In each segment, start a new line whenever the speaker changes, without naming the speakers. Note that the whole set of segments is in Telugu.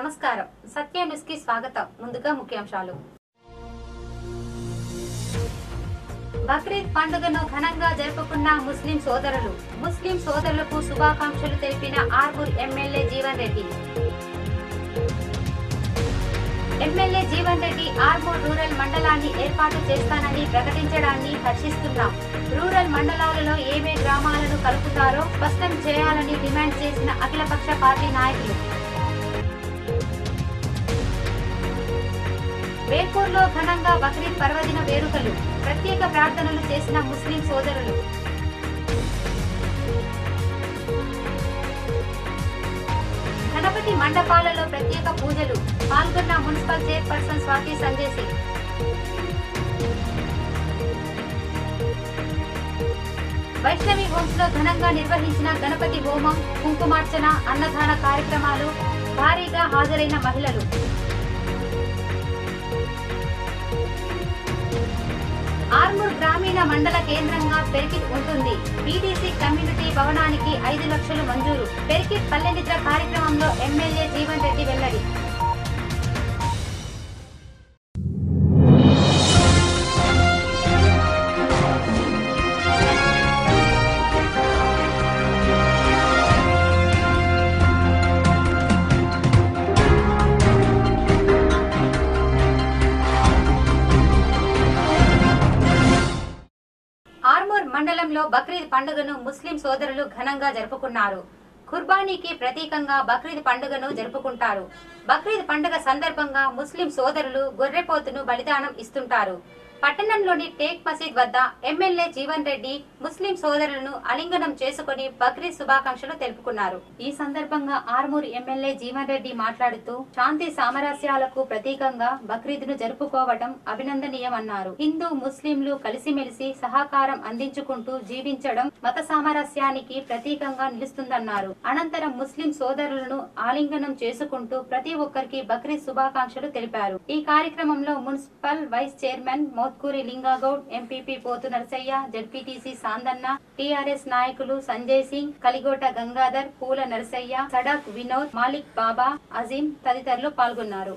నమస్కారం సత్య న్యూస్ కి స్వాగతం ముందుగా ముఖ్యాంశాలు బక్రీద్ పండుగను ఘనంగా జరుపుకున్న ముస్లిం సోదరులు ముస్లిం సోదరులకు శుభాకాంక్షలు తెలిపిన Armoor MLA Jeevan Reddy MLA Jeevan Reddy Armoor rural మండలాన్ని ఏర్పాటు చేస్తానని ప్రకటించడాన్ని హర్షిస్తున్నాం రూరల్ మండలాలలో ఏవే గ్రామాలను కలుపుతారో స్పష్టం చేయాలని డిమాండ్ చేసిన అఖిలపక్ష పార్టీ నాయకులు వేపూర్లో ఘనంగా బక్రీద్ పర్వదిన వేడుకలు ప్రత్యేక ప్రార్థనలు చేసిన ముస్లిం సోదరులు గణపతి మండపాలలో ప్రత్యేక పూజలు పాల్గొన్న municipal chairperson Swathi Sanjay Singh Vaishnavi homes లో ఘనంగా నిర్వహించిన గణపతి హోమం కుంకుమార్చన అన్నదాన కార్యక్రమాలు భారీగా హాజరైన మహిళలు ఆర్మూర్ గ్రామీణ మండల కేంద్రంగా పెరికిట్ ఉంటుంది బీటీసీ కమ్యూనిటీ భవనానికి ఐదు లక్షలు మంజూరు పెరికిట్ పల్లెనిద్ర కార్యక్రమంలో ఎమ్మెల్యే జీవన్ రెడ్డి వెల్లడి ఆర్మూర్ మండలంలో బక్రీద్ పండుగను ముస్లిం సోదరులు ఘనంగా జరుపుకున్నారు ఖుర్బానీకి ప్రతీకంగా బక్రీద్ పండుగను జరుపుకుంటారు బక్రీద్ పండుగ సందర్భంగా ముస్లిం సోదరులు గొర్రెపోతును బలిదానం ఇస్తుంటారు పట్టణంలోని టేక్ మసీద్ వద్ద ఎమ్మెల్యే జీవన్ రెడ్డి ముస్లిం సోదరులను అలింగనం చేసుకుని బక్రీద్ శుభాకాంక్షలు తెలుపుకున్నారు ఈ సందర్భంగా ఆర్మూర్ ఎమ్మెల్యే జీవన్ రెడ్డి మాట్లాడుతూ శాంతి సామరస్యాలకు ప్రతీకంగా బక్రీద్ ను జరుపుకోవటం అభినందనీయమన్నారు హిందూ ముస్లింలు కలిసిమెలిసి సహకారం అందించుకుంటూ జీవించడం మత సామరస్యానికి ప్రతీకంగా నిలుస్తుందన్నారు అనంతరం ముస్లిం సోదరులను ఆలింగనం చేసుకుంటూ ప్రతి ఒక్కరికి బక్రీద్ శుభాకాంక్షలు తెలిపారు ఈ కార్యక్రమంలో municipal vice chairman Mothkuri Lingagoud MPP Pothu Narasaiah ZPTC సాందన్న TRS నాయకులు సంజయ్ సింగ్ కలిగోట గంగాధర్ పూల నరసయ్య సడక్ వినోద్ మాలిక్ బాబా అజీం తదితరులు పాల్గొన్నారు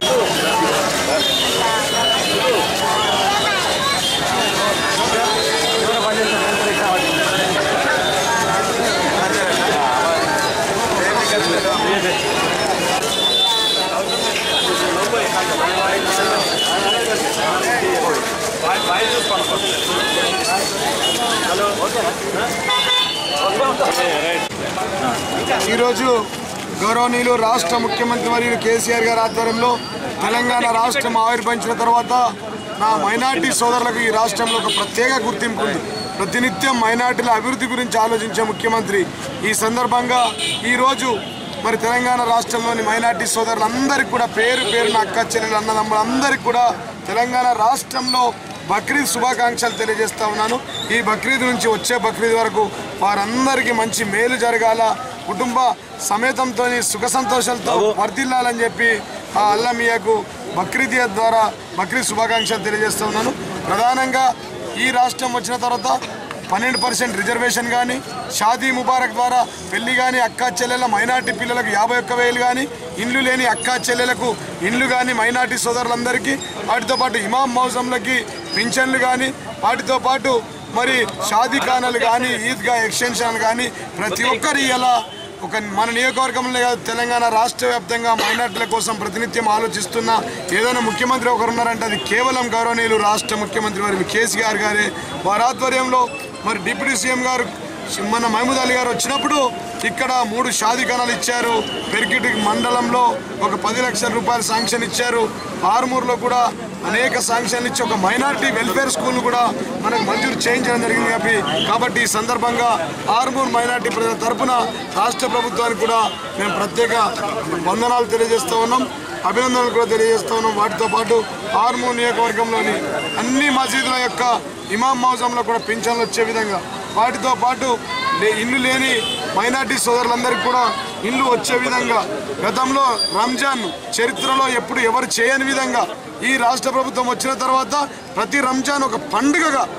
ఈరోజు గౌరవనీయులు రాష్ట్ర ముఖ్యమంత్రి మరియు కేసీఆర్ గారి ఆధ్వర్యంలో తెలంగాణ రాష్ట్రం ఆవిర్భవించిన తర్వాత నా మైనార్టీ సోదరులకు ఈ రాష్ట్రంలో ఒక ప్రత్యేక గుర్తింపు ఉంది ప్రతినిత్యం మైనార్టీల అభివృద్ధి గురించి ఆలోచించే ముఖ్యమంత్రి ఈ సందర్భంగా ఈరోజు మరి తెలంగాణ రాష్ట్రంలోని మైనార్టీ సోదరులందరికీ కూడా పేరు పేరున అక్క చెల్లెలు అన్నదమ్ములందరికీ కూడా తెలంగాణ రాష్ట్రంలో బక్రీద్ శుభాకాంక్షలు తెలియజేస్తా ఉన్నాను ఈ బక్రీద్ నుంచి వచ్చే బక్రీద్ వరకు వారందరికీ మంచి మేలు జరగాల కుటుంబ సమేతంతో సుఖ సంతోషాలతో వర్ధిల్లాలని చెప్పి ఆ అల్లమియాకు బక్రీద్ ఈద్ ద్వారా బక్రీద్ శుభాకాంక్షలు తెలియజేస్తా ఉన్నాను ప్రధానంగా ఈ రాష్ట్రం వచ్చిన తర్వాత పన్నెండు పర్సెంట్ రిజర్వేషన్ కానీ షాదీ ముబారక్ ద్వారా పెళ్లి కానీ అక్కా చెల్లెల మైనార్టీ పిల్లలకు యాభై ఒక్క వేలు కానీ ఇండ్లు లేని అక్కా చెల్లెలకు ఇండ్లు కానీ మైనార్టీ సోదరులందరికీ వాటితో పాటు ఇమాం మౌజంలకి పింఛన్లు కానీ వాటితో పాటు మరి షాదీ ఖానాలు కానీ ఈద్గా ఎక్స్టెన్షన్ కానీ ప్రతి ఒక్కరి ఇలా ఒక మన నియోజకవర్గంలో కాదు తెలంగాణ రాష్ట్ర వ్యాప్తంగా మైనార్టీల కోసం ప్రతినిత్యం ఆలోచిస్తున్న ఏదైనా ముఖ్యమంత్రి ఒకరు ఉన్నారంటే అది కేవలం గౌరవనీయులు రాష్ట్ర ముఖ్యమంత్రి వారి కేసీఆర్ గారే వారి ఆధ్వర్యంలో మరి డిప్యూటీ సీఎం గారు మన మహమూద్ అలీ గారు వచ్చినప్పుడు ఇక్కడ మూడు షాదీఖానాలు ఇచ్చారు పెరికిట్ మండలంలో ఒక పది లక్షల రూపాయలు శాంక్షన్ ఇచ్చారు ఆరుమూరులో కూడా అనేక శాంక్షన్లు ఇచ్చి ఒక మైనార్టీ వెల్ఫేర్ స్కూల్ కూడా మనకు మంజూరు చేయించడం జరిగింది కాబట్టి కాబట్టి ఈ సందర్భంగా ఆరుమూరు మైనార్టీ ప్రజల తరపున రాష్ట్ర ప్రభుత్వానికి కూడా మేము ప్రత్యేక వందనాలు తెలియజేస్తూ ఉన్నాం అభినందనలు కూడా తెలియజేస్తూ ఉన్నాం వాటితో పాటు ఆర్మూర్ నియోజకవర్గంలోని అన్ని మసీదుల యొక్క ఇమాం మౌజంలో కూడా పింఛన్లు వచ్చే విధంగా వాటితో పాటు లే- ఇల్లు లేని మైనార్టీ సోదరులందరికీ కూడా ఇల్లు వచ్చే విధంగా గతంలో రంజాన్ చరిత్రలో ఎప్పుడు ఎవరు చేయని విధంగా ఈ రాష్ట్ర ప్రభుత్వం వచ్చిన తర్వాత ప్రతి రంజాన్ ఒక పండుగగా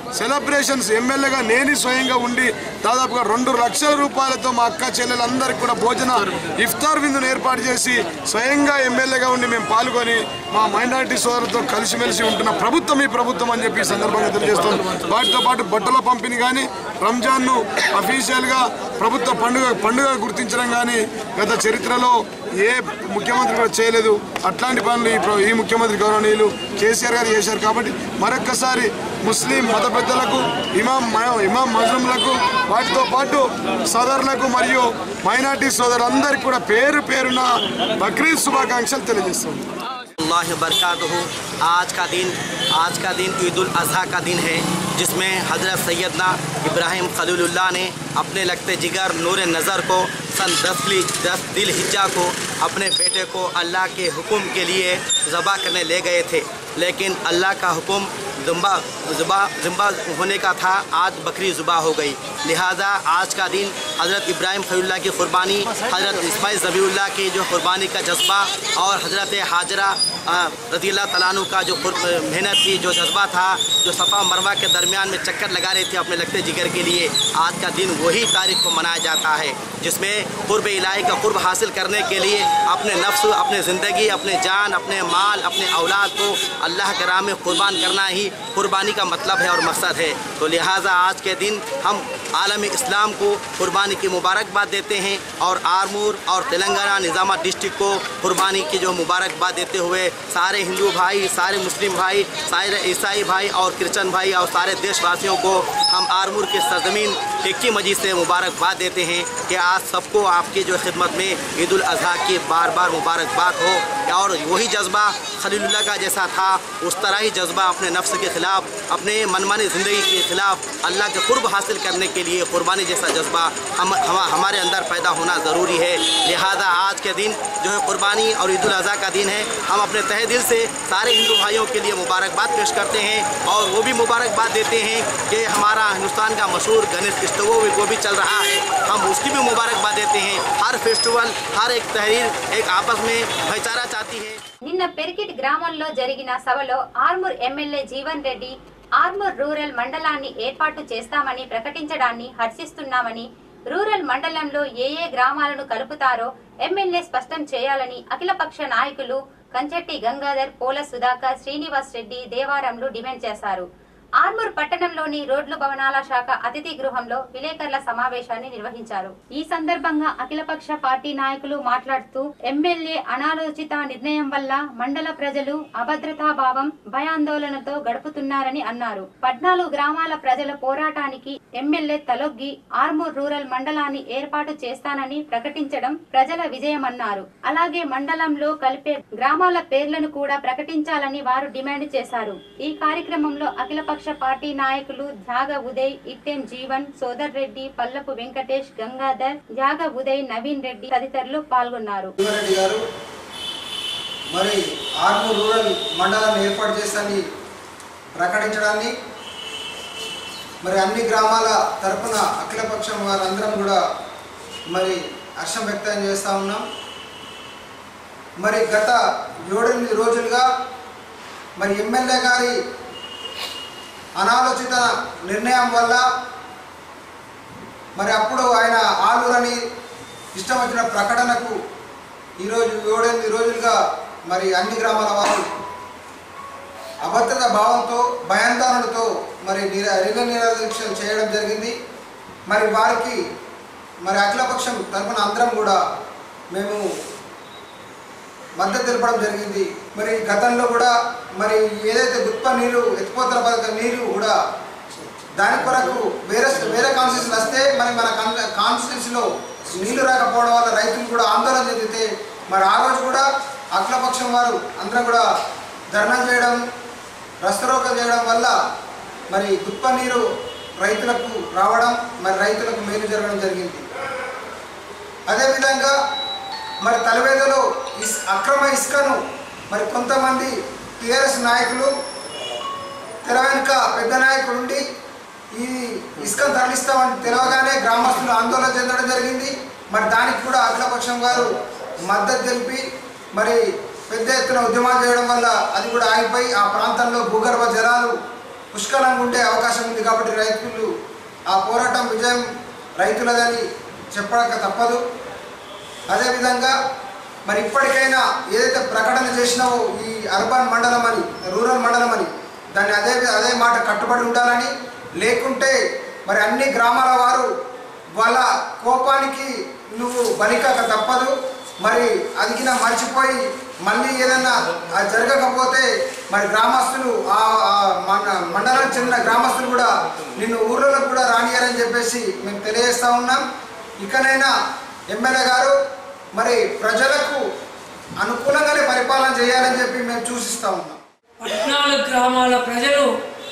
సెలబ్రేషన్స్ ఎమ్మెల్యేగా నేను స్వయంగా ఉండి దాదాపుగా రెండు లక్షల రూపాయలతో మా అక్క చెల్లెలందరికీ కూడా భోజన ఇఫ్తార్ విందును ఏర్పాటు చేసి స్వయంగా ఎమ్మెల్యేగా ఉండి మేము పాల్గొని మా మైనారిటీ సోదరులతో కలిసిమెలిసి ఉంటున్న ప్రభుత్వం ఈ ప్రభుత్వం అని చెప్పి ఈ సందర్భంగా తెలియజేస్తాం వాటితో పాటు బట్టల పంపిణీ కానీ రంజాన్ను అఫీషియల్గా ప్రభుత్వ పండుగ పండుగ గుర్తించడం కానీ గత చరిత్రలో ఏ ముఖ్యమంత్రి కూడా చేయలేదు అట్లాంటి పనులు ఈ ప్ర- ఈ ముఖ్యమంత్రి గౌరవనీయులు కేసీఆర్ గారు చేశారు కాబట్టి మరొక్కసారి ముస్లిం మత పెద్దలకు ఇమాం మ- ఇమాం మజ్లూంలకు వాటితో పాటు సోదరులకు మరియు మైనార్టీ సోదరులందరికీ కూడా పేరు పేరున బక్రీద్ శుభాకాంక్షలు తెలియజేస్తుంది
अल्लाह बरकातहू आज का दिन आज का दिन ईद उल अजहा का दिन है जिसमें हज़रत सैदना इब्राहिम खलीलुल्लाह ने अपने लगते जिगर नूर नज़र को सन दस दस दिल हिज्जा को अपने बेटे को अल्लाह के हुक्म के लिए ज़बा करने ले गए थे लेकिन अल्लाह का हुक्म जुम्बा जुबा जुम्बा होने का था आज बकरी जुबा हो गई लिहाजा आज का दिन हज़रत इब्राहिम खलील्ला की क़ुरबानी हज़रत इस्माइल ज़बीउल्लाह की जो क़ुरबानी का जज्बा और हज़रत हाजरा रजी तलानु का जो खुर- मेहनत थी जो जज्बा था जो सफ़ा मरवा के दरमियान में चक्कर लगा रहे थे अपने लगते जिगर के लिए आज का दिन वही तारीख को मनाया जाता है जिसमें कुर्ब इलाही का कुर्ब हासिल करने के लिए अपने नफ्स अपने ज़िंदगी अपने जान अपने माल अपने औलाद को अल्लाह के राह में कुर्बान करना ही कुर्बानी का मतलब है और मकसद है तो लिहाजा आज के दिन हम आलम इस्लाम को कुर्बानी की मुबारकबाद देते हैं और आरमूर और तेलंगाना निज़ामा डिस्ट्रिक्ट को कुर्बानी की जो मुबारकबाद देते हुए सारे हिंदू भाई सारे मुस्लिम भाई सारे ईसाई भाई और क्रिश्चन भाई और सारे देशवासियों को हम आरमूर की सरजमीन टिक्की मजीद से मुबारकबाद देते हैं कि आज सबको आपकी जो खिदमत में ईद उल अजहा की बार बार मुबारकबाद हो और वही जज्बा खलीलुल्लाह का जैसा था उस तरह ही जज्बा अपने नफ्स के ख़िलाफ़ अपने मनमानी ज़िंदगी के ख़िलाफ़ अल्लाह के कुर्ब हासिल करने के लिए कुर्बानी जैसा जज्बा हम, हम हमारे अंदर पैदा होना ज़रूरी है लिहाजा आज के दिन जो है कुर्बानी और ईद उल अजहा का दिन है हम अपने तहे दिल से सारे हिंदू भाइयों के लिए मुबारकबाद पेश करते हैं और वो भी मुबारकबाद देते हैं कि हमारा हिंदुस्तान का मशहूर गणेश फेस्टिवल वो भी चल रहा है हम उसकी भी मुबारकबाद देते हैं हर फेस्टिवल हर एक तहरीर एक आपस में भाईचारा चाहती है
నిన్న పెరికిట్ గ్రామంలో జరిగిన సభలో ఆర్మూర్ ఎమ్మెల్యే జీవన్ రెడ్డి ఆర్మూర్ రూరల్ మండలాన్ని ఏర్పాటు చేస్తామని ప్రకటించడాన్ని హర్షిస్తున్నామని రూరల్ మండలంలో ఏ ఏ గ్రామాలను కలుపుతారో ఎమ్మెల్యే స్పష్టం చేయాలని అఖిలపక్ష నాయకులు కంచెట్టి గంగాధర్ పోల సుధాకర్ శ్రీనివాస్ రెడ్డి దేవారంలు డిమాండ్ చేశారు ఆర్మూర్ పట్టణంలోని రోడ్లు భవనాల శాఖ అతిథి గృహంలో విలేకరుల సమావేశాన్ని నిర్వహించారు ఈ సందర్భంగా అఖిలపక్ష పార్టీ నాయకులు మాట్లాడుతూ ఎమ్మెల్యే అనాలోచిత నిర్ణయం వల్ల మండల ప్రజలు అభద్రతా భావం భయాందోళనతో గడుపుతున్నారని అన్నారు పద్నాలుగు గ్రామాల ప్రజల పోరాటానికి ఎమ్మెల్యే తలొగ్గి ఆర్మూర్ రూరల్ మండలాన్ని ఏర్పాటు చేస్తానని ప్రకటించడం ప్రజల విజయమన్నారు అలాగే మండలంలో కలిపే గ్రామాల పేర్లను కూడా ప్రకటించాలని వారు డిమాండ్ చేశారు ఈ కార్యక్రమంలో అఖిలపక్ష పార్టీ నాయకులు ధ్యాగ ఉదయ్ ఇట్టెం జీవన్ సోదర్ రెడ్డి పల్లపు వెంకటేష్ గంగాధర్ ధ్యాగ ఉదయ్ నవీన్ రెడ్డి తదితరులు పాల్గొన్నారు
శివరెడ్డి గారు మరి ఆర్మూర్ రూరల్ మండలాన్ని ఏర్పాటు చేస్తాన్ని ప్రకటించడాన్ని మరి అన్ని గ్రామాల తరపున అఖిలపక్షం వారందరం కూడా మరి హర్షం వ్యక్తం చేస్తూ ఉన్నాం మరి గత ఏడెనిమిది రోజులుగా మరి ఎమ్మెల్యే గారి అనాలోచిత నిర్ణయం వల్ల మరి అప్పుడు ఆయన ఆలూరని ఇష్టం వచ్చిన ప్రకటనకు ఈరోజు ఏడెనిమిది రోజులుగా మరి అన్ని గ్రామాల వారు అభద్రత భావంతో భయాందోళనతో మరి నిర రిలే నిరాదీక్షలు చేయడం జరిగింది మరి వారికి మరి అఖిలపక్షం తరఫున అందరం కూడా మేము మద్దతు తెలపడం జరిగింది మరి గతంలో కూడా మరి ఏదైతే గుత్ప నీరు ఎత్తిపోతల పథకం నీరు కూడా దాని కొరకు వేరే వేరే కాన్స్టిట్యూన్సీలు వస్తే మరి మన కాన్స్టిట్యూన్సీలో నీళ్లు రాకపోవడం వల్ల రైతులు కూడా ఆందోళన చెందితే మరి ఆ రోజు కూడా అఖిలపక్షం వారు అందరం కూడా ధర్నా చేయడం రస్తరోకం చేయడం వల్ల మరి గుత్ప నీరు రైతులకు రావడం మరి రైతులకు మేలు జరగడం జరిగింది అదేవిధంగా మరి తలవేదలో ఇస్ అక్రమ ఇసుకను మరి కొంతమంది టీఆర్ఎస్ నాయకులు తెర వెనుక పెద్ద నాయకుడు ఉండి ఈ ఇసుకను తరలిస్తామని తెలవగానే గ్రామస్తులు ఆందోళన చెందడం జరిగింది మరి దానికి కూడా అఖిలపక్షం గారు మద్దతు తెలిపి మరి పెద్ద ఎత్తున ఉద్యమాలు చేయడం వల్ల అది కూడా ఆగిపోయి ఆ ప్రాంతంలో భూగర్భ జలాలు పుష్కలంగా ఉండే అవకాశం ఉంది కాబట్టి రైతులు ఆ పోరాటం విజయం రైతులదని చెప్పక తప్పదు అదేవిధంగా మరి ఇప్పటికైనా ఏదైతే ప్రకటన చేసినావో ఈ అర్బన్ మండలం అని రూరల్ మండలం అని దాన్ని అదే అదే మాట కట్టుబడి ఉండాలని లేకుంటే మరి అన్ని గ్రామాల వారు వాళ్ళ కోపానికి నువ్వు బలికాక తప్పదు మరి అది నా మర్చిపోయి మళ్ళీ ఏదన్నా అది జరగకపోతే మరి గ్రామస్తులు ఆ ఆ మన మండలానికి చెందిన గ్రామస్తులు కూడా నిన్ను ఊర్లలో కూడా రానియారని చెప్పేసి మేము తెలియజేస్తా ఉన్నాం ఇకనైనా ఎమ్మెల్యే గారు మరి ప్రజలకు అనుకూలంగానే పరిపాలన చేయాలని చెప్పి మేము సూచిస్తా ఉన్నాం
పద్నాలుగు గ్రామాల ప్రజలు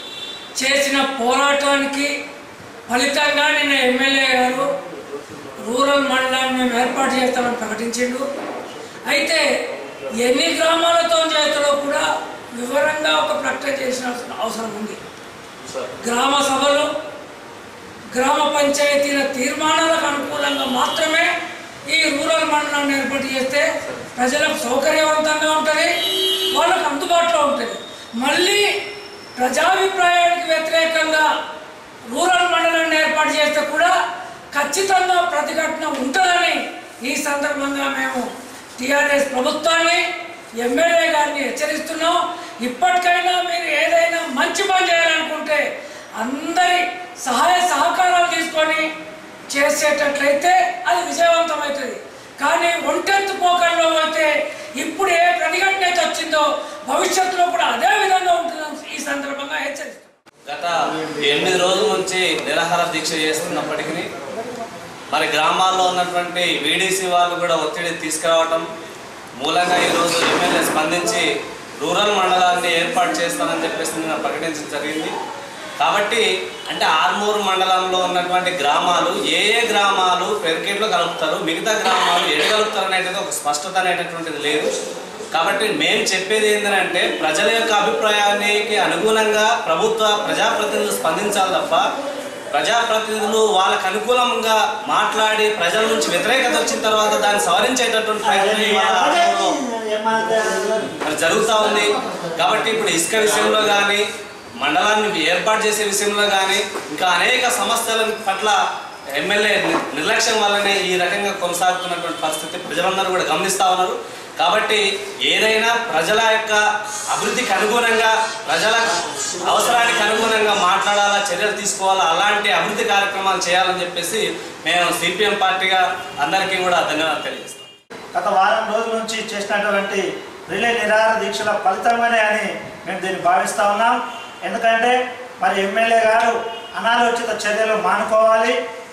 చేసిన పోరాటానికి ఫలితంగా నిన్న ఎమ్మెల్యే గారు రూరల్ మండలాన్ని మేము ఏర్పాటు చేస్తామని ప్రకటించిండు అయితే ఎన్ని గ్రామాలతో చేస్తాడో కూడా వివరంగా ఒక ప్రకటన చేసిన అవసరం ఉంది గ్రామ సభలు గ్రామ పంచాయతీల తీర్మానాలకు అనుకూలంగా మాత్రమే ఈ రూరల్ మండలాన్ని ఏర్పాటు చేస్తే ప్రజలకు సౌకర్యవంతంగా ఉంటుంది వాళ్ళకు అందుబాటులో ఉంటుంది మళ్ళీ ప్రజాభిప్రాయానికి వ్యతిరేకంగా రూరల్ మండలాన్ని ఏర్పాటు చేస్తే కూడా ఖచ్చితంగా ప్రతిఘటన ఉంటుందని ఈ సందర్భంగా మేము టీఆర్ఎస్ ప్రభుత్వాన్ని ఎమ్మెల్యే గారిని హెచ్చరిస్తున్నాం ఇప్పటికైనా మీరు ఏదైనా మంచి పని చేయాలనుకుంటే అందరి సహాయ సహకారాలు తీసుకొని చేసేటట్లయితే అది విజయవంతమవుతుంది కానీ ఒంటెత్తు పోకల్లో పోతే ఇప్పుడు ఏ ప్రతిఘటన అయితే వచ్చిందో భవిష్యత్తులో కూడా అదే విధంగా ఉంటుందని ఈ సందర్భంగా హెచ్చరిస్తున్నాం
గత ఎనిమిది రోజుల నుంచి నిరాహార దీక్ష చేస్తున్నప్పటికీ మరి గ్రామాల్లో ఉన్నటువంటి వీడీసీ వాళ్ళు కూడా ఒత్తిడి తీసుకురావటం మూలంగా ఈరోజు ఎమ్మెల్యే స్పందించి రూరల్ మండలాన్ని ఏర్పాటు చేస్తానని చెప్పేసి నిన్న ప్రకటించడం జరిగింది కాబట్టి అంటే ఆర్మూరు మండలంలో ఉన్నటువంటి గ్రామాలు ఏ ఏ గ్రామాలు పెరికెట్లో కలుపుతారు మిగతా గ్రామాలు ఎడ కలుపుతారు అనేటిది ఒక స్పష్టత అనేటటువంటిది లేదు కాబట్టి మేము చెప్పేది ఏంటంటే ప్రజల యొక్క అభిప్రాయానికి అనుగుణంగా ప్రభుత్వ ప్రజాప్రతినిధులు స్పందించాలి తప్ప ప్రజాప్రతినిధులు వాళ్ళకు అనుకూలంగా మాట్లాడి ప్రజల నుంచి వ్యతిరేకత వచ్చిన తర్వాత దాన్ని సవరించేటటువంటి ప్రయత్నం ఇవాళ ఆర్మూరులో మరి జరుగుతూ ఉంది కాబట్టి ఇప్పుడు ఇసుక విషయంలో కానీ మండలాన్ని ఏర్పాటు చేసే విషయంలో కానీ ఇంకా అనేక సమస్యల పట్ల ఎమ్మెల్యే ని- నిర్లక్ష్యం వల్లనే ఈ రకంగా కొనసాగుతున్నటువంటి పరిస్థితి ప్రజలందరూ కూడా గమనిస్తూ ఉన్నారు కాబట్టి ఏదైనా ప్రజల యొక్క అభివృద్ధికి అనుగుణంగా ప్రజల అవసరానికి అనుగుణంగా మాట్లాడాలా చర్యలు తీసుకోవాలా అలాంటి అభివృద్ధి కార్యక్రమాలు చేయాలని చెప్పేసి మేము సిపిఎం పార్టీగా అందరికీ కూడా ధన్యవాదాలు తెలియజేస్తాం
గత వారం రోజుల నుంచి చేసినటువంటి రిలే నిరాహార దీక్షల ఫలితమనే అని మేము దీన్ని భావిస్తూ ఉన్నాం ఎందుకంటే మరి ఎమ్మెల్యే గారు అనాలోచిత చర్యలు మానుకోవాలి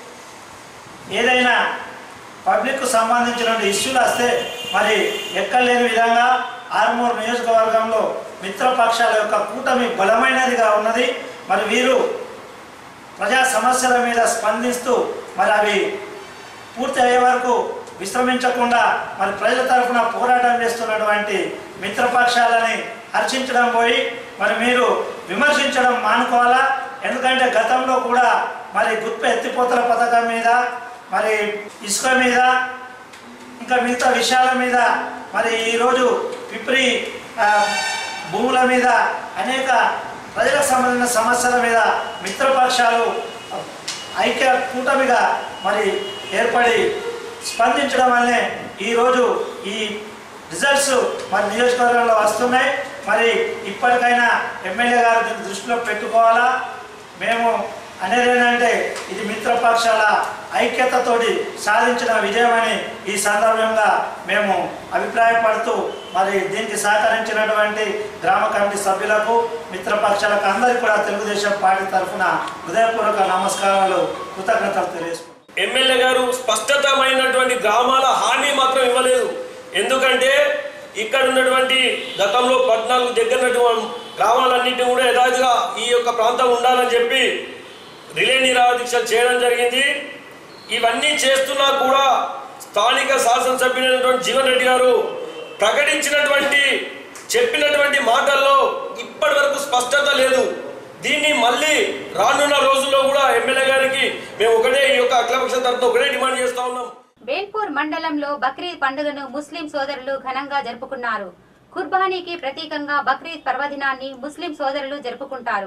ఏదైనా పబ్లిక్కు సంబంధించిన ఇష్యూలు వస్తే మరి ఎక్కలేని విధంగా ఆర్మూర్ నియోజకవర్గంలో మిత్రపక్షాల యొక్క కూటమి బలమైనదిగా ఉన్నది మరి వీరు ప్రజా సమస్యల మీద స్పందిస్తూ మరి అవి పూర్తి అయ్యే వరకు విశ్రమించకుండా మరి ప్రజల తరఫున పోరాటం చేస్తున్నటువంటి మిత్రపక్షాలని హర్షించడం పోయి మరి మీరు విమర్శించడం మానుకోవాలా ఎందుకంటే గతంలో కూడా మరి గుత్ప ఎత్తిపోతల పథకం మీద మరి ఇసుక మీద ఇంకా మిగతా విషయాల మీద మరి ఈరోజు పిప్రి ఆ, భూముల మీద అనేక ప్రజలకు సంబంధించిన సమస్యల మీద మిత్రపక్షాలు ఐక్య కూటమిగా మరి ఏర్పడి స్పందించడం వల్లే ఈరోజు ఈ రిజల్ట్స్ మరి నియోజకవర్గంలో వస్తున్నాయి మరి ఇప్పటికైనా ఎమ్మెల్యే గారు దీన్ని దృష్టిలో పెట్టుకోవాలా మేము అనేది ఏంటంటే ఇది మిత్రపక్షాల ఐక్యతతోటి సాధించిన విజయమని ఈ సందర్భంగా మేము అభిప్రాయపడుతూ మరి దీనికి సహకరించినటువంటి గ్రామ కమిటీ సభ్యులకు మిత్రపక్షాలకు అందరికీ కూడా తెలుగుదేశం పార్టీ తరఫున హృదయపూర్వక నమస్కారాలు కృతజ్ఞతలు తెలియజేసుకుంటున్నాను
ఎమ్మెల్యే గారు స్పష్టతమైనటువంటి గ్రామాల హామీ మాత్రం ఇవ్వలేదు ఎందుకంటే ఇక్కడ ఉన్నటువంటి గతంలో పద్నాలుగు దగ్గర గ్రామాలన్నింటినీ కూడా యథావిధిగా ఈ యొక్క ప్రాంతం ఉండాలని చెప్పి రిలే నిరాహార దీక్షలు చేయడం జరిగింది ఇవన్నీ చేస్తున్నా కూడా స్థానిక శాసనసభ్యులైనటువంటి జీవన్ రెడ్డి గారు ప్రకటించినటువంటి చెప్పినటువంటి మాటల్లో ఇప్పటి వరకు స్పష్టత లేదు దీన్ని మళ్ళీ రానున్న రోజుల్లో కూడా ఎమ్మెల్యే గారికి మేము ఒకటే ఈ యొక్క అఖిలపక్ష తరఫున ఒకటే డిమాండ్ చేస్తా ఉన్నాం
బేల్పూర్ మండలంలో బక్రీద్ పండుగను ముస్లిం సోదరులు ఘనంగా జరుపుకున్నారు కుర్బానీకి ప్రతీకంగా బక్రీద్ పర్వదినాన్ని ముస్లిం సోదరులు జరుపుకుంటారు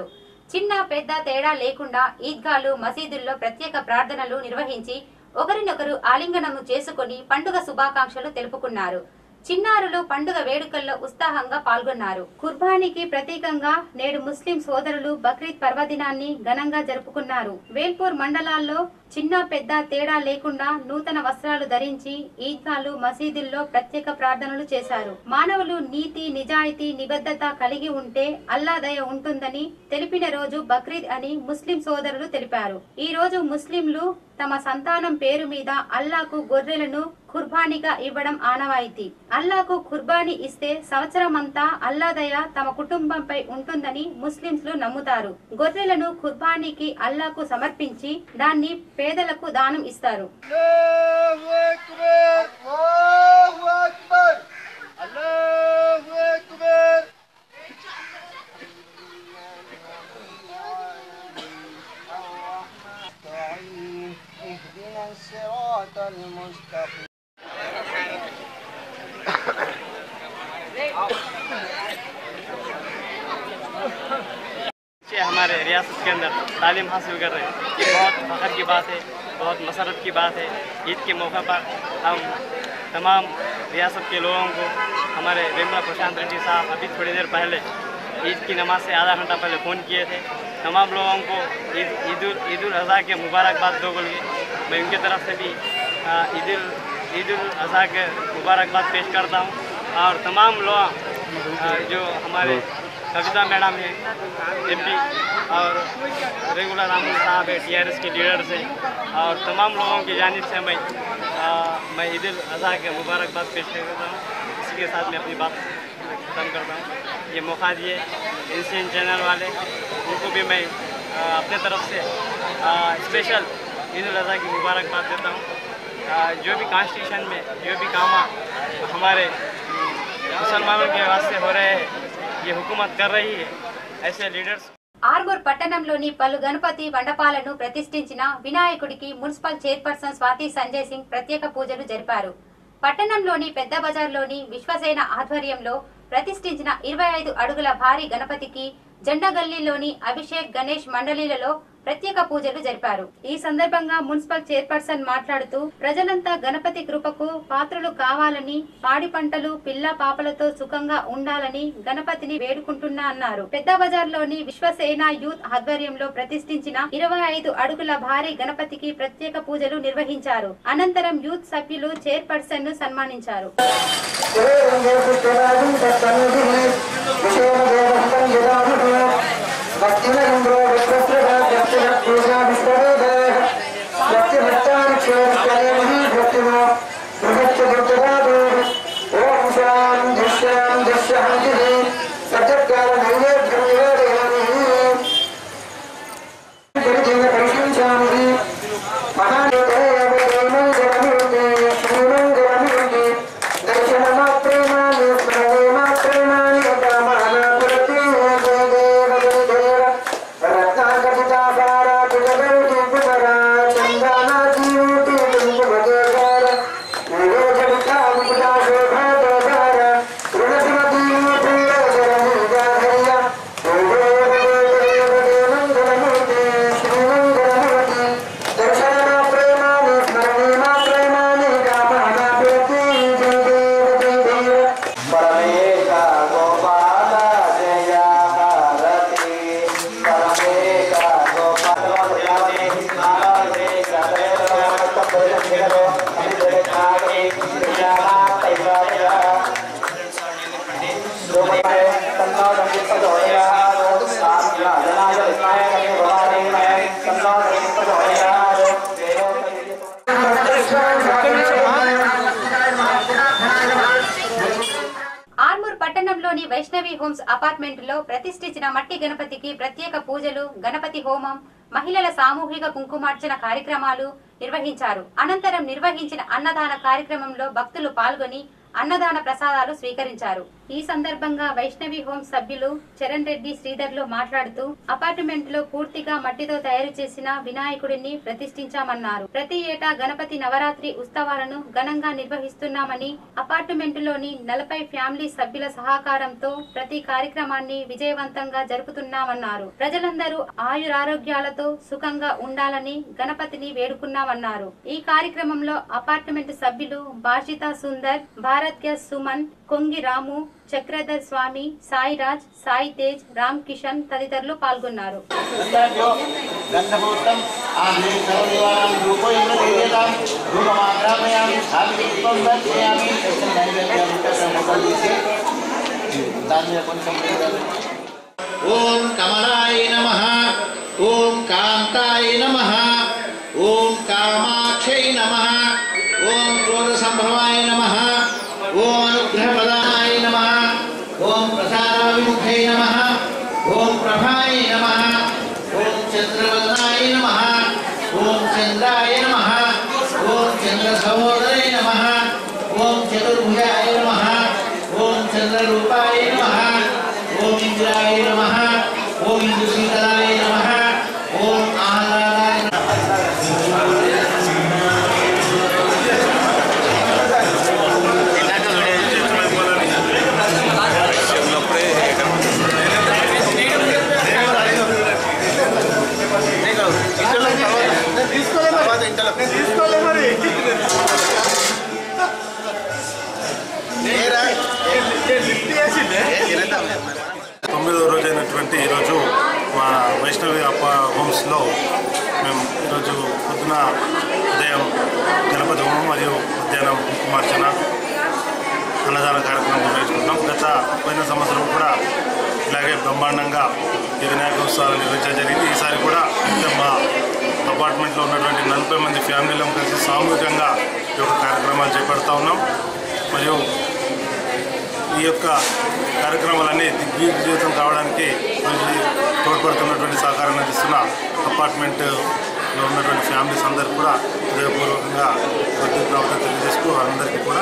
చిన్న పెద్ద తేడా లేకుండా ఈద్గాలు మసీదుల్లో ప్రత్యేక ప్రార్థనలు నిర్వహించి ఒకరినొకరు ఆలింగనము చేసుకుని పండుగ శుభాకాంక్షలు తెలుపుకున్నారు చిన్నారులు పండుగ వేడుకల్లో ఉత్సాహంగా పాల్గొన్నారు కుర్బానీకి ప్రతీకంగా నేడు ముస్లిం సోదరులు బక్రీద్ పర్వదినాన్ని ఘనంగా జరుపుకున్నారు వేల్పూర్ మండలాల్లో చిన్న పెద్ద తేడా లేకుండా నూతన వస్త్రాలు ధరించి ఈద్గాలు మసీదుల్లో ప్రత్యేక ప్రార్థనలు చేశారు మానవులు నీతి నిజాయితీ నిబద్ధత కలిగి ఉంటే అల్లా దయ ఉంటుందని తెలిపిన రోజు బక్రీద్ అని ముస్లిం సోదరులు తెలిపారు ఈ రోజు ముస్లింలు తమ సంతానం పేరు మీద అల్లాకు గొర్రెలను కుర్బానీగా ఇవ్వడం ఆనవాయితీ అల్లాకు కుర్బానీ ఇస్తే సంవత్సరమంతా అల్లాదయ తమ కుటుంబంపై ఉంటుందని ముస్లింలు నమ్ముతారు గొర్రెలను కుర్బానీకి అల్లాకు సమర్పించి దాన్ని పేదలకు దానం ఇస్తారు
बच्चे हमारे रियासत के अंदर तालीम हासिल कर रहे हैं ये बहुत फख्र की बात है बहुत मसरत की बात है ईद के मौके पर हम तमाम रियासत के लोगों को हमारे विमला प्रशांत रेड्डी साहब अभी थोड़ी देर पहले ईद की नमाज से आधा घंटा पहले फ़ोन किए थे तमाम लोगों को ईद ईद उल ईद उल अज़हा के मुबारकबाद दो बोल के मैं उनकी तरफ से भी आ, ईद उल ईद उल अज़हा के मुबारकबाद पेश करता हूँ और तमाम लोग आ, जो हमारे कविता मैडम है एमपी और रेगुलर रामू साहब है टीआरएस के लीडर से और तमाम लोगों की जानिब से मैं आ, मैं ईद उल अज़हा के मुबारकबाद पेश करता हूँ इसी के साथ मैं अपनी बात ख़त्म करता हूँ ये मौका दिए इंसियन चैनल वाले उनको भी मैं आ, अपने तरफ से आ, स्पेशल ईद उल अज़हा की मुबारकबाद देता हूँ आ, जो भी कॉन्स्टिट्यूशन में जो भी काम हमारे मुसलमानों के वास्ते हो रहे हैं ये हुकूमत कर रही है ऐसे लीडर्स
ఆర్మూర్ పట్టణంలోని పలు గణపతి మండపాలను ప్రతిష్ఠించిన వినాయకుడికి మున్సిపల్ చైర్పర్సన్ స్వాతి సంజయ్ సింగ్ ప్రత్యేక పూజలు జరిపారు పట్టణంలోని పెద్ద బజార్లోని విశ్వసేన ఆధ్వర్యంలో ప్రతిష్ఠించిన ఇరవై ఐదు అడుగుల భారీ గణపతికి జెండగల్లీలోని అభిషేక్ గణేష్ మండలిలలో ప్రత్యేక పూజలు జరిపారు ఈ సందర్భంగా మున్సిపల్ చైర్పర్సన్ మాట్లాడుతూ ప్రజలంతా గణపతి కృపకు పాత్రలు కావాలని పాడి పంటలు పిల్ల పాపలతో సుఖంగా ఉండాలని గణపతిని వేడుకుంటున్నా అన్నారు పెద్ద బజార్లోని విశ్వసేన యూత్ ఆధ్వర్యంలో ప్రతిష్ఠించిన ఇరవై ఐదు అడుగుల భారీ గణపతికి ప్రత్యేక పూజలు నిర్వహించారు అనంతరం యూత్ సభ్యులు చైర్పర్సన్ ను సన్మానించారు ఆర్మూర్ పట్టణంలోని వైష్ణవి హోమ్స్ అపార్ట్మెంట్ లో ప్రతిష్ఠించిన మట్టి గణపతికి ప్రత్యేక పూజలు గణపతి హోమం మహిళల సామూహిక కుంకుమార్చన కార్యక్రమాలు నిర్వహించారు అనంతరం నిర్వహించిన అన్నదాన కార్యక్రమంలో భక్తులు పాల్గొని అన్నదాన ప్రసాదాలు స్వీకరించారు ఈ సందర్భంగా వైష్ణవి హోమ్ సభ్యులు చరణ్ రెడ్డి శ్రీధర్లు మాట్లాడుతూ అపార్ట్మెంట్ లో పూర్తిగా మట్టితో తయారు చేసిన వినాయకుడిని ప్రతిష్ఠించామన్నారు ప్రతి ఏటా గణపతి నవరాత్రి ఉత్సవాలను ఘనంగా నిర్వహిస్తున్నామని అపార్ట్మెంట్ లోని నలభై ఫ్యామిలీ సభ్యుల సహకారంతో ప్రతి కార్యక్రమాన్ని విజయవంతంగా జరుపుతున్నామన్నారు ప్రజలందరూ ఆయురారోగ్యాలతో సుఖంగా ఉండాలని గణపతిని వేడుకున్నామన్నారు ఈ కార్యక్రమంలో అపార్ట్మెంట్ సభ్యులు భాషిత సుందర్ భారత్ గ్యాస్ సుమన్ కొంగి రాము చక్రధర్ స్వామి సాయిరాజ్ సాయి తేజ్ రామ్ కిషన్ తదితరులు పాల్గొన్నారు
गन्धपूर्तम् आह्ने सर्वदेवानां रूपो इन्द्रदेवेतां रूपमाग्रामयामि स्थापितं दर्शयामि तस्य नैवेद्यं तस्य దాన్ని కొంచెం ఓం కమలాయ నమః ఓం కాంతాయ నమః ఓం కామాక్షై నమః ఓం క్రోధసంభవాయ నమః ఓం అనుగ్రహపదాయ నమః ఓం ప్రసాదాభిముఖై నమః ఓం ప్రభాయ నమః ఓం చంద్రవదనాయ నమః ఓం చంద్రాయ నమః ఓం చంద్ర సహోదరాయ నమః ఓం చతుర్భుజాయ నమః ఓం చంద్రరూపాయ నమః ఓం ఇంద్రాయ నమః ఓం ఇంద్రశీతలాయ నమః ఓం ఆహ్లాదాయ
తొమ్మిదవ రోజైనటువంటి ఈరోజు మా వైష్ణవి అప్ప హోమ్స్లో మేము ఈరోజు పొద్దున ఉదయం గణపతి హోమం మరియు మధ్యాహ్నం కుంకుమార్చన అన్నదాన కార్యక్రమం నిర్వహించుకుంటాం గత పోయిన సంవత్సరం కూడా ఇలాగే బ్రహ్మాండంగా ఈ వినాయక ఉత్సవాలు నిర్వహించడం జరిగింది ఈసారి కూడా అంటే మా అపార్ట్మెంట్లో ఉన్నటువంటి నలభై మంది ఫ్యామిలీలను కలిసి సామూహికంగా ఈ యొక్క కార్యక్రమాలు చేపడతా ఉన్నాం మరియు ఈ యొక్క కార్యక్రమాలన్నీ దిగ్విజయం కావడానికి కొంచెం తోడ్పడుతున్నటువంటి సహకారం అందిస్తున్న అపార్ట్మెంట్లో ఉన్నటువంటి ఫ్యామిలీస్ అందరికీ కూడా హృదయపూర్వకంగా బర్త్డే ప్రవర్తన తెలియజేస్తూ అందరికీ కూడా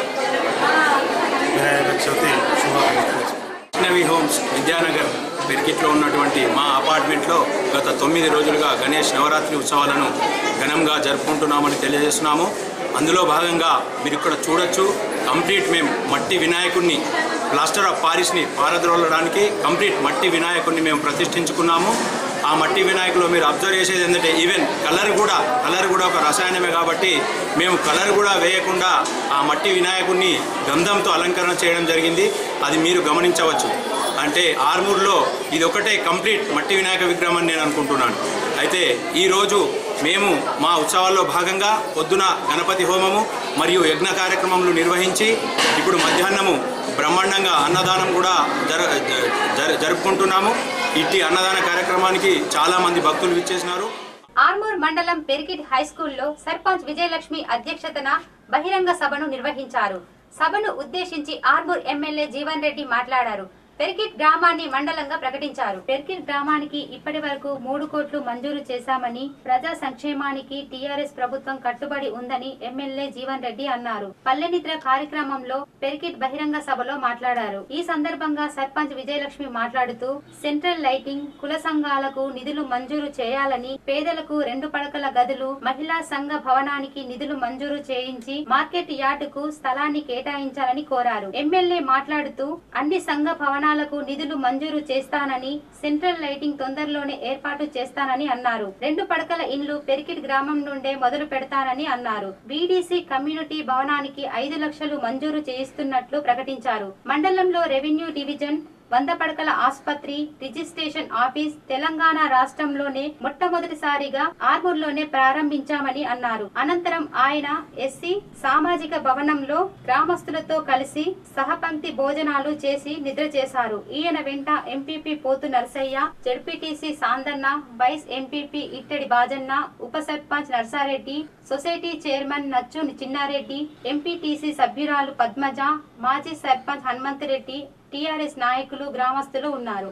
వినాయక చవితి శుభాకాంక్షలు
వైష్ణవి హోమ్స్ విద్యానగర్ పెరికిట్లో ఉన్నటువంటి మా అపార్ట్మెంట్లో గత తొమ్మిది రోజులుగా గణేష్ నవరాత్రి ఉత్సవాలను ఘనంగా జరుపుకుంటున్నామని తెలియజేస్తున్నాము అందులో భాగంగా మీరు ఇక్కడ చూడొచ్చు కంప్లీట్ మేము మట్టి వినాయకుడిని ప్లాస్టర్ ఆఫ్ పారిస్ని పారద్రోలడానికి కంప్లీట్ మట్టి వినాయకుడిని మేము ప్రతిష్ఠించుకున్నాము ఆ మట్టి వినాయకులో మీరు అబ్జర్వ్ చేసేది ఏంటంటే ఈవెన్ కలర్ కూడా కలర్ కూడా ఒక రసాయనమే కాబట్టి మేము కలర్ కూడా వేయకుండా ఆ మట్టి వినాయకుడిని గంధంతో అలంకరణ చేయడం జరిగింది అది మీరు గమనించవచ్చు అంటే ఆర్మూర్లో ఇది ఒకటే కంప్లీట్ మట్టి వినాయక విగ్రహం అని నేను అనుకుంటున్నాను అయితే ఈరోజు మేము మా ఉత్సవాల్లో భాగంగా పొద్దున గణపతి హోమము మరియు యజ్ఞ కార్యక్రమములు నిర్వహించి ఇప్పుడు మధ్యాహ్నము బ్రహ్మాండంగా అన్నదానం కూడా జర జర- జరుపుకుంటున్నాము ఇట్టి అన్నదాన కార్యక్రమానికి చాలా మంది భక్తులు విచ్చేసినారు
ఆర్మూర్ మండలం పెరికిట్ హై స్కూల్లో సర్పంచ్ విజయలక్ష్మి అధ్యక్షతన బహిరంగ సభను నిర్వహించారు సభను ఉద్దేశించి ఆర్మూర్ ఎమ్మెల్యే జీవన్ రెడ్డి మాట్లాడారు పెరికిట్ గ్రామాన్ని మండలంగా ప్రకటించారు పెరికిట్ గ్రామానికి ఇప్పటి వరకు మూడు కోట్లు మంజూరు చేశామని ప్రజా సంక్షేమానికి టీఆర్ఎస్ ప్రభుత్వం కట్టుబడి ఉందని ఎమ్మెల్యే జీవన్ రెడ్డి అన్నారు పల్లెనిద్ర కార్యక్రమంలో పెరికిట్ బహిరంగ సభలో మాట్లాడారు ఈ సందర్భంగా సర్పంచ్ విజయలక్ష్మి మాట్లాడుతూ సెంట్రల్ లైటింగ్ కుల సంఘాలకు నిధులు మంజూరు చేయాలని పేదలకు రెండు పడకల గదులు మహిళా సంఘ భవనానికి నిధులు మంజూరు చేయించి మార్కెట్ యార్డుకు స్థలాన్ని కేటాయించాలని కోరారు ఎమ్మెల్యే మాట్లాడుతూ అన్ని సంఘ భవనాలకు నిధులు మంజూరు చేస్తానని సెంట్రల్ లైటింగ్ తొందరలోనే ఏర్పాటు చేస్తానని అన్నారు రెండు పడకల ఇండ్లు పెరికిట్ గ్రామం నుండే మొదలు పెడతానని అన్నారు బీడీసీ కమ్యూనిటీ భవనానికి ఐదు లక్షలు మంజూరు చేయిస్తున్నట్లు ప్రకటించారు మండలంలో రెవెన్యూ డివిజన్ వంద పడకల ఆసుపత్రి రిజిస్ట్రేషన్ ఆఫీస్ తెలంగాణ రాష్ట్రంలోనే మొట్టమొదటిసారిగా ఆర్మూర్లోనే ప్రారంభించామని అన్నారు అనంతరం ఆయన ఎస్సీ సామాజిక భవనంలో గ్రామస్తులతో కలిసి సహపంక్తి భోజనాలు చేసి నిద్ర చేశారు ఈయన వెంట MPP Pothu Narasaiah ZPTC Sandanna vice MPP Ittadi Bajanna ఉప sarpanch Narsareddy society chairman Nachu Chinnareddy MPTC సభ్యురాలు పద్మజ మాజీ సర్పంచ్ హనుమంతరెడ్డి టీఆర్ఎస్ నాయకులు గ్రామస్తులు ఉన్నారు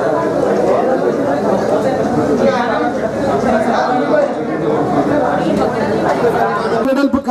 మా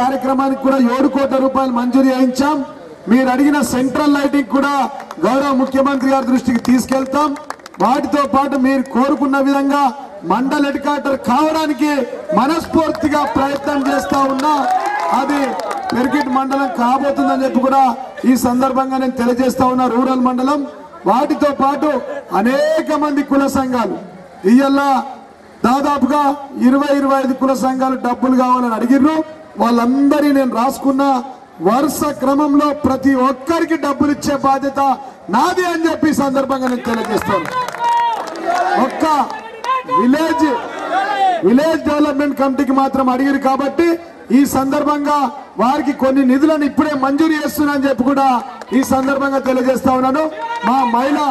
కార్యక్రమానికి కూడా ఏడు కోట్ల రూపాయలు మంజూరు చేయించాం మీరు అడిగిన సెంట్రల్ లైటింగ్ కూడా గౌరవ ముఖ్యమంత్రి గారి దృష్టికి తీసుకెళ్తాం వాటితో పాటు మీరు కోరుకున్న విధంగా మండల్ హెడ్ క్వార్టర్ కావడానికి మనస్ఫూర్తిగా ప్రయత్నం చేస్తా ఉన్నా అది పెరిగిట్ మండలం కాబోతుందని చెప్పి కూడా ఈ సందర్భంగా నేను తెలియజేస్తా ఉన్నా రూరల్ మండలం వాటితో పాటు అనేక మంది కుల సంఘాలు ఇయ్యల్ల దాదాపుగా ఇరవై ఇరవై ఐదు కుల సంఘాలు డబ్బులు కావాలని అడిగిర్రు వాళ్ళందరి నేను రాసుకున్న వరుస క్రమంలో ప్రతి ఒక్కరికి డబ్బులు ఇచ్చే బాధ్యత నాది అని చెప్పి ఈ సందర్భంగా నేను తెలియజేస్తాను ఒక్క విలేజ్ విలేజ్ డెవలప్మెంట్ కమిటీకి మాత్రం అడిగారు కాబట్టి ఈ సందర్భంగా వారికి కొన్ని నిధులను ఇప్పుడే మంజూరు చేస్తున్నా అని చెప్పి కూడా ఈ సందర్భంగా తెలియజేస్తా ఉన్నాను మా మహిళా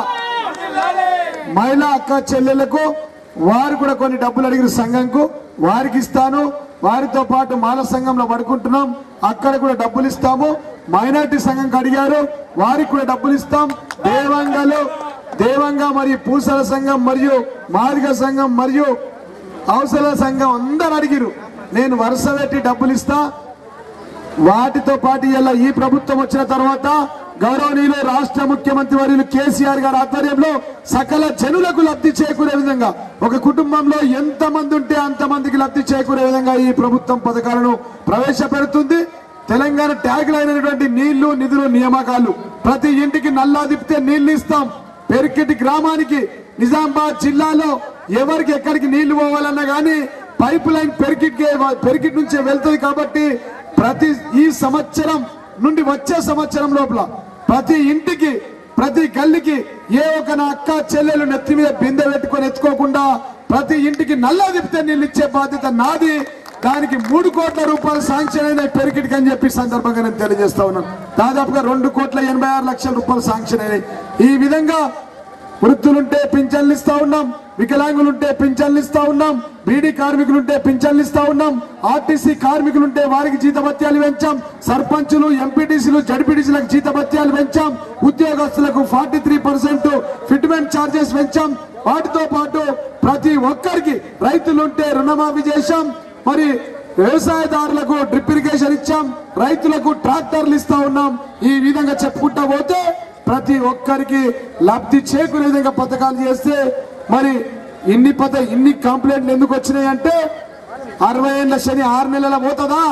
మహిళా అక్క చెల్లెలకు వారు కూడా కొన్ని డబ్బులు అడిగిన సంఘంకు వారికి ఇస్తాను వారితో పాటు మాల సంఘంలో పడుకుంటున్నాం అక్కడ కూడా డబ్బులు ఇస్తాము మైనార్టీ సంఘంకి అడిగారు వారికి కూడా డబ్బులు ఇస్తాం దేవంగలు దేవంగా మరియు పూసల సంఘం మరియు మాదిగ సంఘం మరియు అవసర సంఘం అందరు అడిగిరు నేను వరుస పెట్టి డబ్బులు ఇస్తా వాటితో పాటు ఇలా ఈ ప్రభుత్వం వచ్చిన తర్వాత గౌరవనీయులు రాష్ట్ర ముఖ్యమంత్రి వర్యులు కేసీఆర్ గారి ఆధ్వర్యంలో సకల జనులకు లబ్ధి చేకూరే విధంగా ఒక కుటుంబంలో ఎంత మంది ఉంటే అంత మందికి లబ్ధి చేకూరే విధంగా ఈ ప్రభుత్వం పథకాలను ప్రవేశపెడుతుంది తెలంగాణ ట్యాగ్ అయినటువంటి నీళ్లు నిధులు నియామకాలు ప్రతి ఇంటికి నల్లా తిప్పితే నీళ్లు ఇస్తాం పెరికిటి గ్రామానికి నిజామాబాద్ జిల్లాలో ఎవరికి ఎక్కడికి నీళ్లు పోవాలన్నా గానీ పైప్ లైన్ పెరికిట్ పెరికిట్ నుంచే వెళ్తుంది కాబట్టి ప్రతి ఈ సంవత్సరం నుండి వచ్చే సంవత్సరం లోపల ప్రతి ఇంటికి ప్రతి గల్లికి ఏ ఒక నా అక్క చెల్లెలు నెత్తి మీద బిందె పెట్టుకొని ఎత్తుకోకుండా ప్రతి ఇంటికి నల్లా తిప్పితే నీళ్ళు ఇచ్చే బాధ్యత నాది దానికి మూడు కోట్ల రూపాయలు శాంక్షన్ అయిన పెరికిట్కి అని చెప్పి ఈ సందర్భంగా నేను తెలియజేస్తా ఉన్నాను దాదాపుగా రెండు కోట్ల ఎనభై ఆరు లక్షల రూపాయలు శాంక్షన్ అయినాయి ఈ విధంగా వృద్ధులుంటే పింఛన్లు ఇస్తా ఉన్నాం వికలాంగులుంటే పింఛన్లు ఇస్తా ఉన్నాం బీడీ కార్మికులుంటే పింఛన్లు ఇస్తా ఉన్నాం ఆర్టీసీ కార్మికులుంటే వారికి జీతభత్యాలు పెంచాం సర్పంచులు ఎంపీటీసీలు జడ్పీటీసీలకు జీతభత్యాలు పెంచాం ఉద్యోగస్తులకు forty three percent fitment charges పెంచాం వాటితో పాటు ప్రతి ఒక్కరికి రైతులుంటే రుణమాఫీ చేశాం మరి వ్యవసాయదారులకు డ్రిప్ ఇరిగేషన్ ఇచ్చాం రైతులకు ట్రాక్టర్లు ఇస్తా ఉన్నాం ఈ విధంగా చెప్పుకుంటా పోతే ప్రతి ఒక్కరికి లబ్ధి చేకూరే విధంగా పథకాలు చేస్తే మరి ఇన్ని పథ ఇన్ని కంప్లైంట్లు ఎందుకు వచ్చినాయి అంటే అరవై ఏళ్ళ శని ఆరు నెలల పోతుందా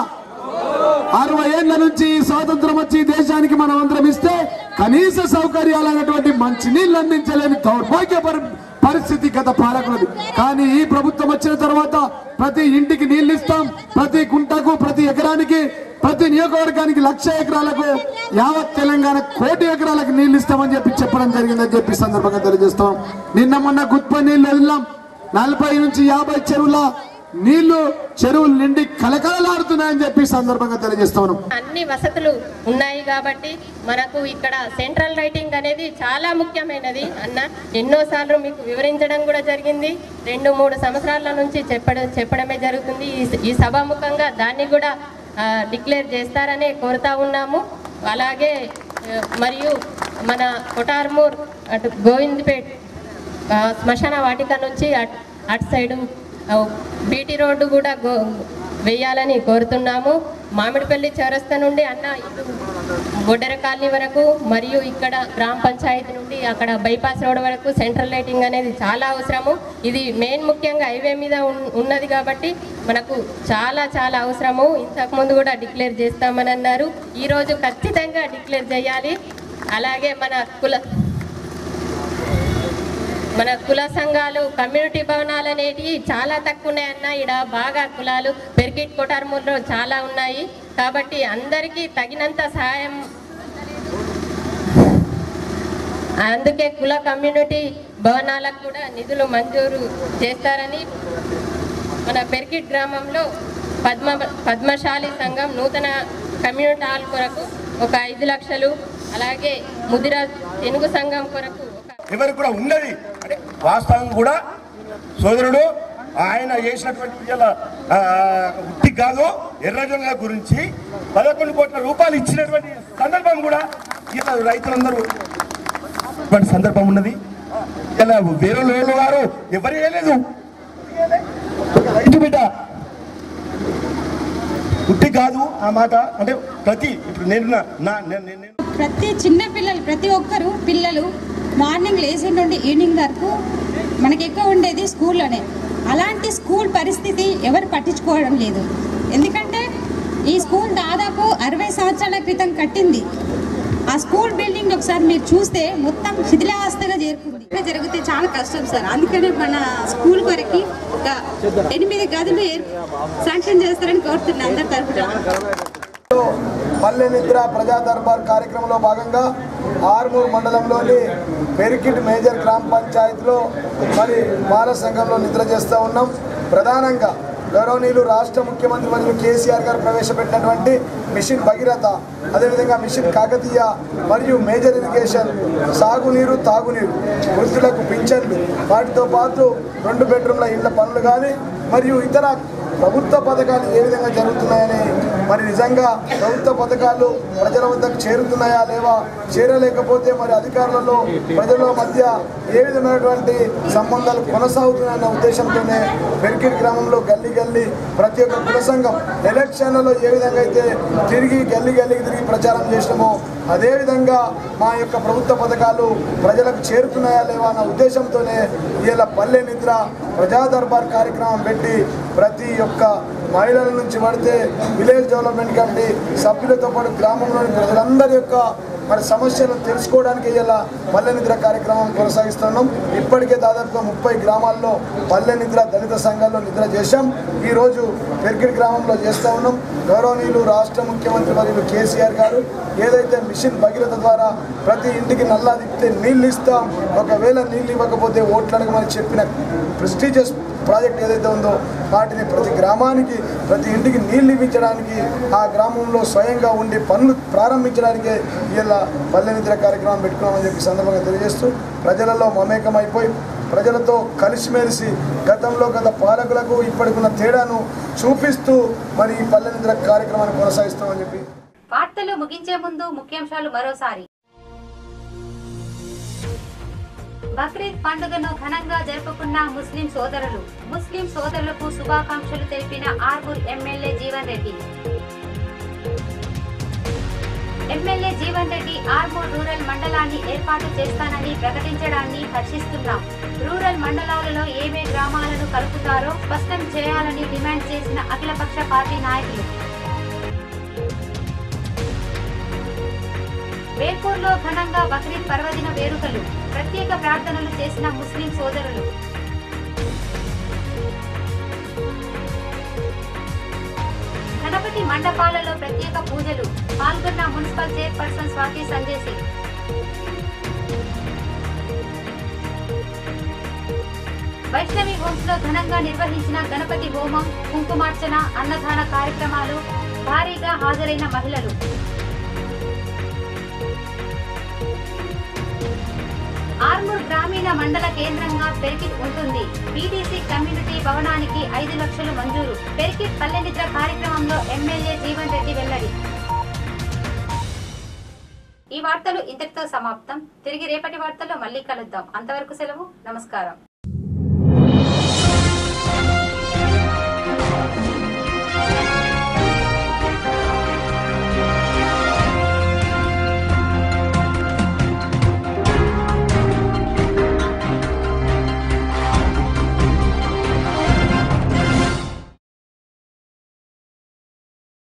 అరవై ఏళ్ల నుంచి స్వాతంత్రం వచ్చి ఈ దేశానికి మనం అందరం ఇస్తే కనీస సౌకర్యాలు అనేటువంటి మంచి నీళ్లు అందించలేని దౌర్భాగ్య పరి- పరిస్థితి గత పాలకులది కానీ ఈ ప్రభుత్వం వచ్చిన తర్వాత ప్రతి ఇంటికి నీళ్లు ఇస్తాం ప్రతి గుంటకు ప్రతి ఎకరానికి ప్రతి నియోజకవర్గానికి లక్ష ఎకరాలకు యావత్ తెలంగాణ కోటి ఎకరాలకు నీళ్లు ఇస్తామని చెప్పి చెప్పడం జరిగిందని చెప్పి ఈ సందర్భంగా తెలియజేస్తాం నిన్న మొన్న గుత్ప నీళ్లు వదిలాం నలభై నుంచి యాభై చెరువుల నీళ్లు చెరువులు నిండి కలకలలాడుతున్నాయని చెప్పి ఈ సందర్భంగా తెలియజేస్తాను
అన్ని వసతులు ఉన్నాయి కాబట్టి మనకు ఇక్కడ సెంట్రల్ లైటింగ్ అనేది చాలా ముఖ్యమైనది అన్న ఎన్నోసార్లు మీకు వివరించడం కూడా జరిగింది రెండు మూడు సంవత్సరాల నుంచి చెప్పడం చెప్పడమే జరుగుతుంది ఈ- ఈ సభాముఖంగా దాన్ని కూడా ఆ, డిక్లేర్ చేస్తారని కోరుతా ఉన్నాము అలాగే ఆ, మరియు మన కొటార్మూర్ అటు గోవింద్పేట్ ఆ, శ్మశాన వాటిక నుంచి అట్ అటు సైడు ఆ, బీటీ రోడ్డు కూడా గో వేయాలని కోరుతున్నాము మామిడిపల్లి చౌరస్తా నుండి అన్న ఇటు బొడ్డెర కాలనీ వరకు మరియు ఇక్కడ గ్రామ పంచాయతీ నుండి అక్కడ బైపాస్ రోడ్ వరకు సెంట్రల్ లైటింగ్ అనేది చాలా అవసరము ఇది మెయిన్ ముఖ్యంగా హైవే మీద ఉన్- ఉన్నది కాబట్టి మనకు చాలా చాలా అవసరము ఇంతకు ముందు కూడా డిక్లేర్ చేస్తామని అన్నారు ఈరోజు ఖచ్చితంగా డిక్లేర్ చేయాలి అలాగే మన కుల మన కుల సంఘాలు కమ్యూనిటీ భవనాలు అనేటివి చాలా తక్కువ ఉన్నాయన్న ఇక్కడ బాగా కులాలు పెరికిట్ కొటార్మూల్లో చాలా ఉన్నాయి కాబట్టి అందరికీ తగినంత సహాయం అందుకే కుల కమ్యూనిటీ భవనాలకు కూడా నిధులు మంజూరు చేస్తారని మన పెరికిట్ గ్రామంలో పద్మ పద్మశాలి సంఘం నూతన కమ్యూనిటీ హాల్ కొరకు ఒక ఐదు లక్షలు అలాగే ముదిర తెలుగు సంఘం కొరకు
ఎవరికి కూడా ఉన్నది అంటే వాస్తవం కూడా సోదరుడు ఆయన చేసినటువంటి ఇలా, ఆ, ఉట్టి కాదు ఎర్రజొన్న గురించి పదకొండు కోట్ల రూపాయలు ఇచ్చినటువంటి సందర్భం కూడా ఇలా రైతులందరూ ఇటువంటి సందర్భం ఉన్నది ఇలా వేరే లోలు గారు ఎవరు వేయలేదు రైతు బిడ్డ ఉట్టి కాదు ఆ మాట అంటే ప్రతి ఇప్పుడు నేను నా- నా నేను- నేను
ప్రతి చిన్న పిల్లలు ప్రతి ఒక్కరు పిల్లలు మార్నింగ్ లేచి నుండి ఈవినింగ్ వరకు మనకి ఎక్కువ ఉండేది స్కూల్లోనే అలాంటి స్కూల్ పరిస్థితి ఎవరు పట్టించుకోవడం లేదు ఎందుకంటే ఈ స్కూల్ దాదాపు అరవై సంవత్సరాల క్రితం కట్టింది ఆ స్కూల్ బిల్డింగ్ ఒకసారి మీరు చూస్తే మొత్తం శిథిలావస్థగా చేరుకుంది ఇలా జరిగితే చాలా కష్టం సార్ అందుకనే మన స్కూల్ కొరకి ఒక ఎనిమిది గదులు ఏర్- శాంక్షన్ చేస్తారని కోరుతున్నాను అందరి తరఫున
పల్లె నిద్ర ప్రజా దర్బార్ కార్యక్రమంలో భాగంగా ఆర్మూర్ మండలంలోని పెరికిట్ మేజర్ గ్రామ పంచాయతీలో మరి బాల సంఘంలో నిద్ర చేస్తూ ఉన్నాం ప్రధానంగా గౌరవనీయులు రాష్ట్ర ముఖ్యమంత్రి మరియు కేసీఆర్ గారు ప్రవేశపెట్టినటువంటి మిషన్ భగీరథ అదేవిధంగా మిషన్ కాకతీయ మరియు మేజర్ ఇరిగేషన్ సాగునీరు తాగునీరు వృద్ధులకు పింఛన్లు వాటితో పాటు రెండు బెడ్రూమ్ల ఇళ్ల పనులు కానీ మరియు ఇతర ప్రభుత్వ పథకాలు ఏ విధంగా జరుగుతున్నాయని మరి నిజంగా ప్రభుత్వ పథకాలు ప్రజల వద్దకు చేరుతున్నాయా లేవా చేరలేకపోతే మరి అధికారులలో ప్రజల మధ్య ఏ విధమైనటువంటి సంబంధాలు కొనసాగుతున్నాయన్న ఉద్దేశంతోనే బెర్కిడ్ గ్రామంలో గల్లీ గల్లీ ప్రతి ఒక్క కుల సంఘం ఎలక్షన్లలో ఏ విధంగా అయితే తిరిగి గల్లీ గల్లీకి తిరిగి ప్రచారం చేసినామో అదేవిధంగా మా యొక్క ప్రభుత్వ పథకాలు ప్రజలకు చేరుతున్నాయా లేవా అన్న ఉద్దేశంతోనే ఇలా పల్లె నిద్ర ప్రజా దర్బార్ కార్యక్రమం పెట్టి ప్రతి ఒక్క మహిళల నుంచి పడితే విలేజ్ డెవలప్మెంట్ కమిటీ సభ్యులతో పాటు గ్రామంలోని ప్రజలందరి యొక్క మరి సమస్యలను తెలుసుకోవడానికి ఇలా పల్లె నిద్ర కార్యక్రమం కొనసాగిస్తున్నాం ఇప్పటికే దాదాపుగా ముప్పై గ్రామాల్లో పల్లె నిద్ర దళిత సంఘాల్లో నిద్ర చేశాం ఈరోజు పెర్కిడ్ గ్రామంలో చేస్తూ ఉన్నాం గౌరవనీయులు రాష్ట్ర ముఖ్యమంత్రి మరియు కేసీఆర్ గారు ఏదైతే మిషన్ భగీరథ ద్వారా ప్రతి ఇంటికి నల్లా తిప్పితే నీళ్ళు ఇస్తాం ఒకవేళ నీళ్ళు ఇవ్వకపోతే ఓట్లు అడగమని చెప్పిన ప్రెస్టీజియస్ ప్రాజెక్ట్ ఏదైతే ఉందో వాటిని ప్రతి గ్రామానికి ప్రతి ఇంటికి నీళ్ళు ఇప్పించడానికి ఆ గ్రామంలో స్వయంగా ఉండి పనులు ప్రారంభించడానికే ఇలా పల్లె నిద్ర కార్యక్రమం పెట్టుకున్నామని చెప్పి సందర్భంగా తెలియజేస్తూ ప్రజలలో మమేకమైపోయి ప్రజలతో కలిసిమెలిసి గతంలో గత పాలకులకు ఇప్పటికున్న తేడాను చూపిస్తూ మరి ఈ పల్లె నిద్ర కార్యక్రమాన్ని కొనసాగిస్తామని చెప్పి
వార్తలు ముగించే ముందు ముఖ్యాంశాలు మరోసారి బక్రీద్ పండుగను ఘనంగా జరుపుకున్న ముస్లిం సోదరులు ముస్లిం సోదరులకు శుభాకాంక్షలు తెలిపిన Armoor MLA Jeevan Reddy MLA Jeevan Reddy Armoor rural మండలాన్ని ఏర్పాటు చేస్తానని ప్రకటించడాన్ని హర్షిస్తున్నాం రూరల్ మండలాలలో ఏవే గ్రామాలను కలుపుతారో స్పష్టం చేయాలని డిమాండ్ చేసిన అఖిలపక్ష పార్టీ నాయకులు వేపూర్లో ఘనంగా బక్రీద్ పర్వదిన వేడుకలు ప్రత్యేక ప్రార్థనలు చేసిన ముస్లిం సోదరులు గణపతి మండపాలలో ప్రత్యేక పూజలు పాల్గొన్న మున్సిపల్ చైర్పర్సన్ స్వాతి సంజేసి వైష్ణవి హోమ్స్ లో ఘనంగా నిర్వహించిన గణపతి హోమం కుంకుమార్చన అన్నదాన కార్యక్రమాలు భారీగా హాజరైన మహిళలు ఆర్మూర్ గ్రామీణ మండల కేంద్రంగా పెరికిట్ ఉంటుంది బీటీసీ కమ్యూనిటీ భవనానికి ఐదు లక్షలు మంజూరు పెరికిట్ పల్లె నిద్ర కార్యక్రమంలో ఎమ్మెల్యే జీవన్ రెడ్డి వెల్లడి ఈ వార్తలు ఇంతటితో సమాప్తం తిరిగి రేపటి వార్తల్లో మళ్ళీ కలుద్దాం అంతవరకు సెలవు నమస్కారం